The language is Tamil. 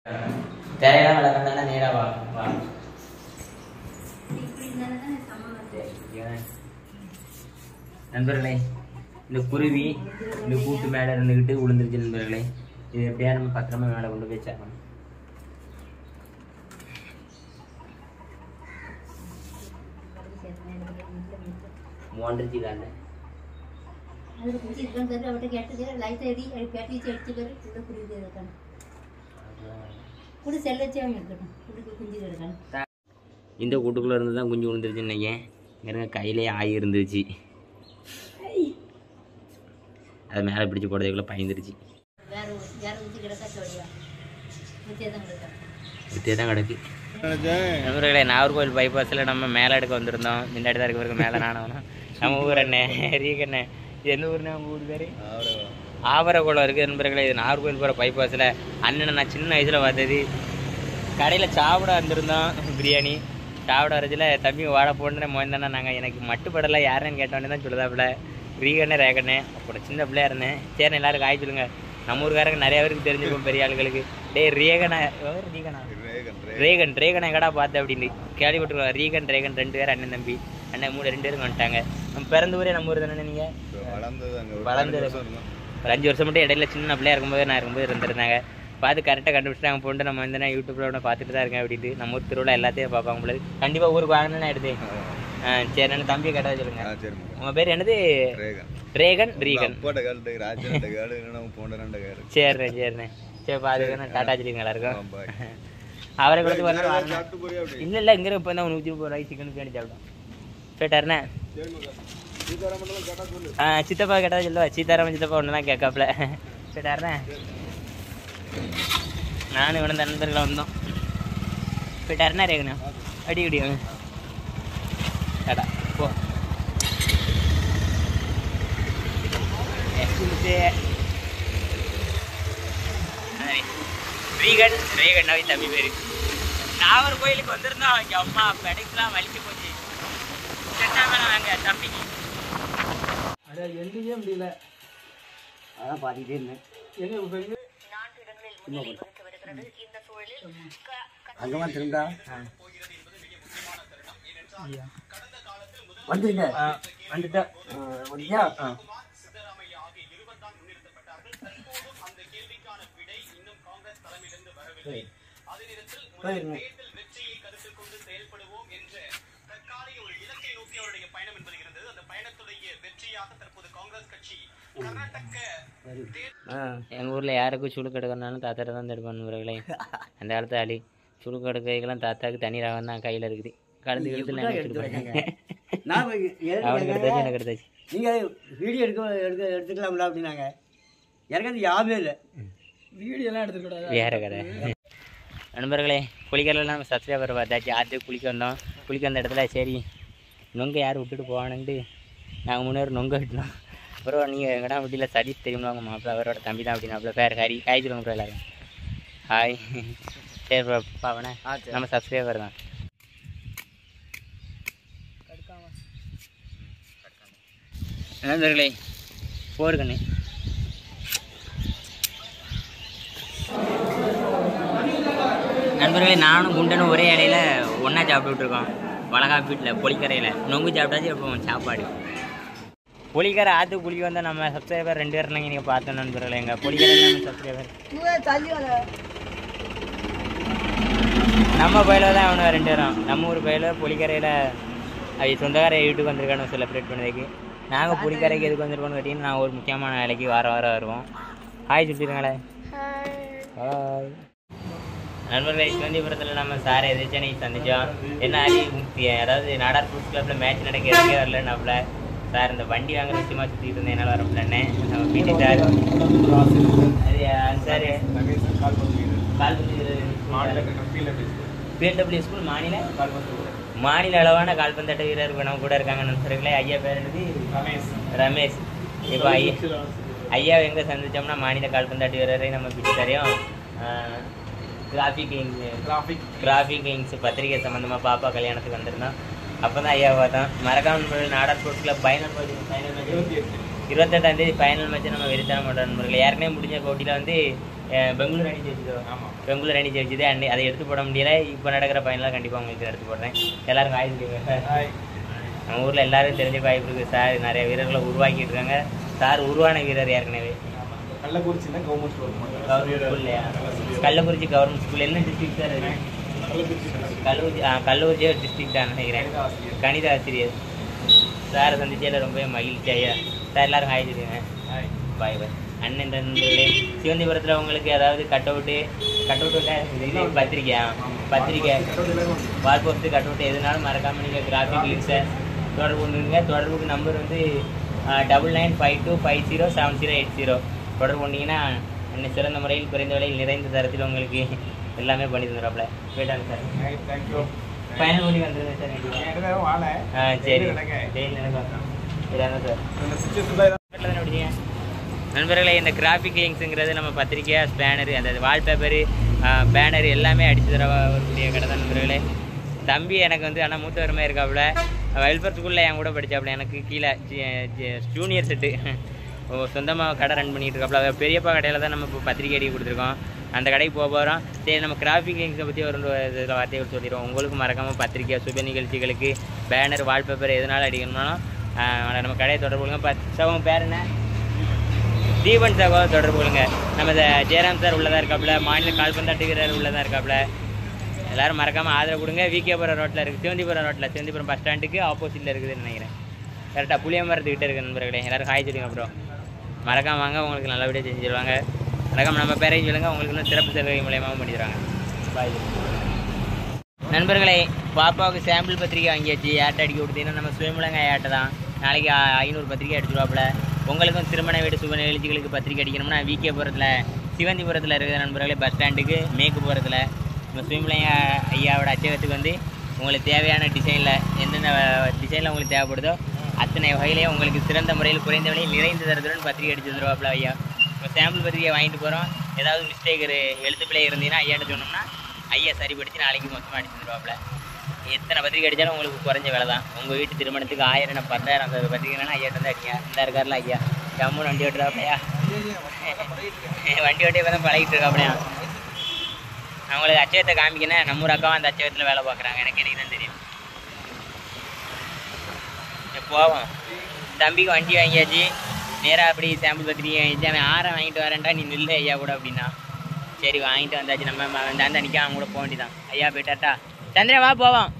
திரையெல்லாம் விளக்கந்தானே நேரா வா வா ஏன்? நண்பர்களே இந்த குருவி இந்த கூட்டு மேலே இருந்துக்கிட்டு விழுந்துருச்சு நண்பர்களே இது எப்படியா நம்ம பத்திரமா மேலே கொண்டு போய் சேர்க்கணும் மூன்றுச்சு காண்ட இந்த கூட்டுக்குள்ளே இருந்து தான் குஞ்சு விழுந்துருச்சுன்னு நினைக்கிறேன் இருங்க கையிலே ஆகி இருந்துச்சு அது மேலே பிடிச்சி போடுறதுக்குள்ளே பயந்துருச்சு வித்தே தான் கிடக்கு நண்பர்களே நாகர்கோவில் பைபாஸில் நம்ம மேலே எடுக்க வந்திருந்தோம் முன்னாடி தான் இருக்க பிறகு மேலே நானும் நம்ம ஊர் அண்ணே ரீகண்ணே இது எந்த ஊர்னே உங்கள் ஊர் பேர் ஆவரகுளம் இருக்குது நண்பர்களே இது நாகர்கோவில் போகிற பைபாஸில் அண்ணனை நான் சின்ன வயசில் பார்த்தது கடையில் சாப்பிட வந்திருந்தோம் பிரியாணி சாப்பிட வரச்சில் தம்பி வாட போன்னு மோந்தானே நாங்கள் எனக்கு மட்டுப்படலை யாருன்னு கேட்டோன்னே தான் சொல்லுதாப்புல ரீகண்ணே ரேகண்ணே அப்புறம் சின்ன பிள்ளையா இருந்தேன் சரி எல்லாரும் காய் சொல்லுங்க நம்ம ஊருக்காரங்க நிறைய பேருக்கு தெரிஞ்சிருக்கும் பெரிய ஆளுகளுக்கு டேய் ரேகனா எவர் ரீகனா ரேகன் ரேகன் எங்கடா பார்த்த அப்படின்னு கேள்விப்பட்டிருக்கோம் ரீகன் ரேகன் ரெண்டு பேர் அண்ணன் தம்பி அண்ணன் மூணு ரெண்டு பேரும் வந்துட்டாங்க நம்ம பிறந்த ஊரே நம்ம ஊர் தானே நீங்கள் வளர்ந்தது ஒரு அஞ்சு வருஷம் மட்டும் இடையில சின்ன பிள்ளையா இருக்கும்போது நான் இருக்கும்போது இருந்திருந்தாங்க பார்த்து கரெக்டாக கண்டுபிடிச்சிட்டாங்க போட்டு நம்ம வந்து நான் யூடியூப்ல ஒன்று பார்த்துட்டு தான் இருக்கேன் அப்படின்ட்டு நம்ம ஊர் திருவிழா எல்லாத்தையும் பார்ப்பாங்க போல கண்டிப்பாக ஊருக்கு வாங்கணும்னு நான் எடுத்தேன் ஆ சரி நான் தம்பியை கேட்டா சொல்லுங்க உங்கள் பேர் என்னது ரேகன் ரீகன் சரிண்ணே சரிண்ணே சரி பாத்துக்கண்ணே டாட்டா சொல்லிங்க எல்லாருக்கும் அவரை கொடுத்து வரணும் வாங்க. இல்ல இல்ல இங்க இப்போ தான் நூற்றி முப்பது ரூபாய்க்கு சிக்கன் பிரியாணி சாப்பிட்டோம் போயிட்டாருண்ணே ஆ சித்தப்பா கேட்டா சொல்லுவா சீதாராமன் சித்தப்பா ஒன்று தான் கேட்காப்புல போயிட்டாருண்ணே நானும் இவன நண்பர்களும் வந்தோம் போயிட்டாருண்ணா ரேகண்ணா அடி அடி வாங்க டாடா போ ரீகன் ரேகன் நவி தம்பி பேரு நாகர் கோயிலுக்கு வந்திருந்தோம் இங்க அம்மா பெடைக்கெல்லாம் வலிச்சு போச்சு செட்டா வேணாம் வாங்க தம்பிக்கு அதான் பார்த்துக்கிட்டே இருந்தேன் அங்கமா திரும்பா வந்துருங்க வந்துட்டா வந்துயா போயிருங்க எங்கள் ஊரில் யாருக்கும் சுழுக்கு எடுக்கணும்னாலும் தாத்தாட்ட தான் எடுப்பான் நண்பர்களே அந்த காலத்து ஆளி சுழுக்கு எடுக்கிறதுக்கெல்லாம் தாத்தாக்கு தனி ரகம் தான் கையில் இருக்குது கலந்து கழுத்துல நான் எடுத்துருப்பேன் நான் போய் எதுக்கு அவனுக்கு கேட்கறேன்? எடுத்தாச்சு எனக்கு எடுத்தாச்சு நீங்க வீடியோ எடுக்க எடுக்க எடுத்துக்கலாம்ல அப்படின்னாங்க எனக்கு அது யாபமே இல்லை வேற கதை நண்பர்களே குளிக்கிறதுலாம் நம்ம சப்ஸ்கிரைபர் பார்த்தாச்சு ஆற்று குளிக்க வந்தோம் குளிக்க வந்த இடத்துல சரி நொங்க யார் விட்டுட்டு போவானுன்ட்டு நாங்கள் முன்னேறு நொங்க விட்டோம் அப்புறம் நீங்கள் எங்கடா வீட்டில் சதீஷ் தெரியுமா உங்கள் மாப்பிள்ள அவரோட தம்பி தான் அப்படின்னாப்புல பேர் ஹரி ஹாய் சொல்லுங்க எல்லாரும் ஹாய் சரி bro, பாவனே நம்ம சப்ஸ்கிரைபர் தான் நண்பர்களே போருக்கண்ணே நண்பர்களே நானும் குண்டனும் ஒரே இலையில ஒன்றா சாப்பிட்டுட்டு இருக்கோம் வளகாப்பு வீட்டில் பொலிக்கரையில் நொங்கு சாப்பிட்டாச்சு இப்போ சாப்பாடு பொலிக்கரை ஆற்று குளிக்க வந்தால் நம்ம சப்ஸ்கிரைபர் ரெண்டு பேர் நீங்கள் பார்த்தோம் நண்பர்களே எங்கள் பொலிக்கரையில் நம்ம சப்ஸ்கிரைபர் நம்ம பயில தான் அவனுங்க ரெண்டு பேரும் நம்ம ஊர் பயில பொலிக்கரையில் அது சொந்தக்கார வீட்டுக்கு வந்திருக்கானு செலிப்ரேட் பண்ணதுக்கு நாங்கள் புலிக்கரைக்கு எதுக்கு வந்திருக்கோம்னு கேட்டீங்கன்னா நான் ஒரு முக்கியமான வேலைக்கு வாரம் வாரம் வருவோம் ஹாய் சொல்லிடுங்களே ஹாய் நண்பர்களே சிவந்திபுரத்தில் நம்ம சார் எதிர்த்து நீ சந்திச்சோம் என்ன ஆரி முக்தி அதாவது நாடார் ஃபுட் கிளப்பில் மேட்ச் நடக்க எதுக்கே வரலன்னாப்புல சார் இந்த வண்டி வாங்குற விஷயமா சுற்றிட்டு இருந்தேன் என்னால் வர முடியலண்ணே நம்ம பிடி சார் அது சார் கால் பிஎல்டபிள்யூ ஸ்கூல் மாநில மாநில அளவான கால்பந்தாட்ட வீரர் நம்ம கூட இருக்காங்க நண்பர்களே ஐயா பேர் என்னது ரமேஷ் ரமேஷ் இப்போ ஐயா ஐயா எங்கே சந்திச்சோம்னா மாநில கால்பந்தாட்ட வீரரை நம்ம பிடி தரையும் கிராஃபிக் கிராஃபிக் கிராஃபிக் கிங்ஸ் பத்திரிகை சம்மந்தமாக பாப்பா கல்யாணத்துக்கு வந்திருந்தோம் அப்போ தான் ஐயா பார்த்தோம் மறக்காம Nadar sports club final final match இருபத்தெட்டாம் தேதி ஃபைனல் மேட்ச் நம்ம வெறித்தனம் பண்ணுறோம் நண்பர்கள் ஏற்கனவே முடிஞ்ச போட்டியில் வந்து அஹ் பெங்களூர் அணி ஜெயிச்சதோ ஆமாம் பெங்களூர் அணி ஜெயிச்சது அன்னி அதை எடுத்து போட முடியல இப்போ நடக்கிற ஃபைனலாக கண்டிப்பாக உங்களுக்கு எடுத்து போடுறேன் எல்லாரும் ஆயுது ஹாய் நம்ம ஊரில் எல்லாரும் தெரிஞ்ச வாய்ப்பு இருக்குது சார் நிறைய வீரர்களை உருவாக்கிட்டு இருக்காங்க சார் உருவான வீரர் ஏற்கனவே கள்ளக்குறிச்சி தான் கவர்மெண்ட் ஸ்கூல் கவர்மெண்ட் ஸ்கூல்லையா கள்ளக்குறிச்சி கவர்மெண்ட் ஸ்கூல் என்ன டிஸ்ட்ரிக்ட் சார் அது கள்ளக்குறிச்சி கள்ளக்குறிச்சி ஆ கள்ளக்குறிச்சி ஒரு டிஸ்ட்ரிக்ட் தான் நினைக்கிறேன் கணித ஆசிரியர் கணித ஆசிரியர் சாரை சந்திச்சதில் ரொம்ப மகிழ்ச்சி ஐயா சார் எல்லாரும் ஹாய் சொல்லுங்க ஹாய் பாய் பாய் அண்ணன் தந்தே சிவந்திபுரத்தில் உங்களுக்கு ஏதாவது கட் அவுட்டு கட் அவுட் இல்லை இது பத்திரிக்கையா பத்திரிக்கை வால் போஸ்ட்டு கட் அவுட் எதுனாலும் மறக்காமல் நீங்கள் கிராஃபிக் லிங்க்ஸை தொடர்பு கொண்டுங்க தொடர்புக்கு நம்பர் வந்து double nine five two five zero seven zero eight zero தொடர்பு கொண்டீங்கன்னா இன்னும் சிறந்த முறையில் குறைந்த விலையில் நிறைந்த தரத்தில் உங்களுக்கு எல்லாமே பண்ணி தந்துடுறாப்புல போயிட்டாங்க சார் ஹாய் தேங்க்யூ ஃபைனல் பண்ணி வந்துருங்க சார் கண்டிப்பாக என்கிட்ட வாழ ஆ சரி நடக்க. டெய்லி நடக்கும் சரியாங்க சார் இந்த சுச்சுவேஷன் தான் வீட்டில் தானே படிச்சீங்க நண்பர்களே இந்த கிராஃபிக் லிங்க்ஸுங்கிறது நம்ம பத்திரிக்கை ஸ்பேனரு அந்த வால்பேப்பரு பேனர் எல்லாமே அடிச்சு தர வரக்கூடிய கடை தான் நண்பர்களே தம்பி எனக்கு வந்து ஆனால் மூத்தவரமே இருக்காப்புல வெல்ஃபேர் ஸ்கூலில் என் கூட படித்தாப்புல எனக்கு கீழே ஜூனியர் செட்டு சொந்தமாக கடை ரன் பண்ணிட்டு இருக்காப்புல அவர் பெரியப்பா கடையில் தான் நம்ம இப்போ பத்திரிக்கை அடி கொடுத்துருக்கோம் அந்த கடைக்கு போக போகிறோம் சரி நம்ம கிராஃபிக் லிங்க்ஸை பற்றி ஒரு இதில் வார்த்தைகள் சொல்லிடுவோம் உங்களுக்கு மறக்காமல் பத்திரிக்கை சுப நிகழ்ச்சிகளுக்கு பேனர் வால்பேப்பர் எதனால அடிக்கணும்னாலும் ஆஹ் நம்ம கடையை தொடர்பு கொள்ளுங்க பத் சவங்க பேர் என்ன தீபன் சகோ தொடர்பு கொள்ளுங்க நம்ம இந்த ஜெயராம் சார் உள்ளதா இருக்காப்புல மாநில கால்பந்தாட்டு வீரர் உள்ளதா இருக்காப்புல எல்லாரும் மறக்காம ஆதரவு கொடுங்க விகேபுரம் ரோட்டில் இருக்குது சிவந்திபுரம் ரோட்டில் சிவந்திபுரம் பஸ் ஸ்டாண்டுக்கு ஆப்போசிட்டில் இருக்குதுன்னு நினைக்கிறேன் கரெக்டாக புளியமரத்துக்கிட்ட இருக்கு நண்பர்களே எல்லாரும் ஹாய் சொல்லுங்க அப்புறம் மறக்காம வாங்க உங்களுக்கு நல்லபடியாக செஞ்சுருவாங்க மறக்காம நம்ம பேரையும் சொல்லுங்க உங்களுக்கு இன்னும் சிறப்பு சலுகை மூலியமாகவும் பண்ணி தருவாங்க பாய் நண்பர்களே பாப்பாவுக்கு சாம்பிள் பத்திரிக்கை வாங்கியாச்சு யார்ட்ட அடிக்க கொடுத்தீங்கன்னா நம்ம சுயமுலங்க யார்ட்ட தான் நாளைக்கு ஆ- ஐநூறு பத்திரிக்கை அடிச்சிருவாப்புல உங்களுக்கும் திருமண வீடு சுப நிகழ்ச்சிகளுக்கு பத்திரிக்கை அடிக்கணும்னா விகேபுரத்தில் சிவந்திபுரத்தில் இருக்கிற நண்பர்களே பஸ் ஸ்டாண்டுக்கு மேற்குப்புறத்தில் நம்ம சுயமுலங்க ஐயாவோட அச்சகத்துக்கு வந்து உங்களுக்கு தேவையான டிசைனில் எந்தெந்த டிசைனில் உங்களுக்கு தேவைப்படுதோ அத்தனை வகையிலையும் உங்களுக்கு சிறந்த முறையில் குறைந்த விலையில் நிறைந்த தரத்துடன் பத்திரிக்கை அடிச்சு தருவாப்புல ஐயா இப்போ சாம்பிள் பத்திரிக்கை வாங்கிட்டு போகிறோம் ஏதாவது மிஸ்டேக் எழுத்து பிள்ளை இருந்தீங்கன்னா ஐயாட்ட சொன்னோம்னா ஐயா சரிப்படுத்தி நாளைக்கு மொத்தமாக அடிச்சு தருவாப்புல எத்தனை பத்திரிக்கை அடித்தாலும் உங்களுக்கு குறைஞ்ச விலை தான் உங்கள் வீட்டு திருமணத்துக்கு ஆயிரம் பத்தாயிரம் அந்த பத்திரிக்கைனா ஐயாட்ட தான் அடிங்க இந்த இருக்கார்ல ஐயா ஜம்முன்னு வண்டி ஓட்டுறாப்பையா வண்டி ஓட்டி இப்போ தான் பழகிட்டு இருக்காப்பையா அவங்களுக்கு அச்சகத்தை காமிக்கணும் நம்ம ஊர் அக்காவும் அந்த அச்சகத்தில் வேலை பார்க்குறாங்க எனக்கு எனக்கு தான் தெரியும் சரி, போவோம் தம்பிக்கு வண்டி வாங்கியாச்சு நேராக அப்படி சாம்பிள் பத்திரிக்கை வாங்கிச்சு அவன் ஆரம் வாங்கிட்டு வரேன்டா நீ நில்லு ஐயா கூட அப்படின்னா சரி வாங்கிட்டு வந்தாச்சு நம்ம அந்த அந்த நிற்க அவன் கூட போக வேண்டியதான் ஐயா போயிட்டாட்டா சந்திரன் வா போவோம்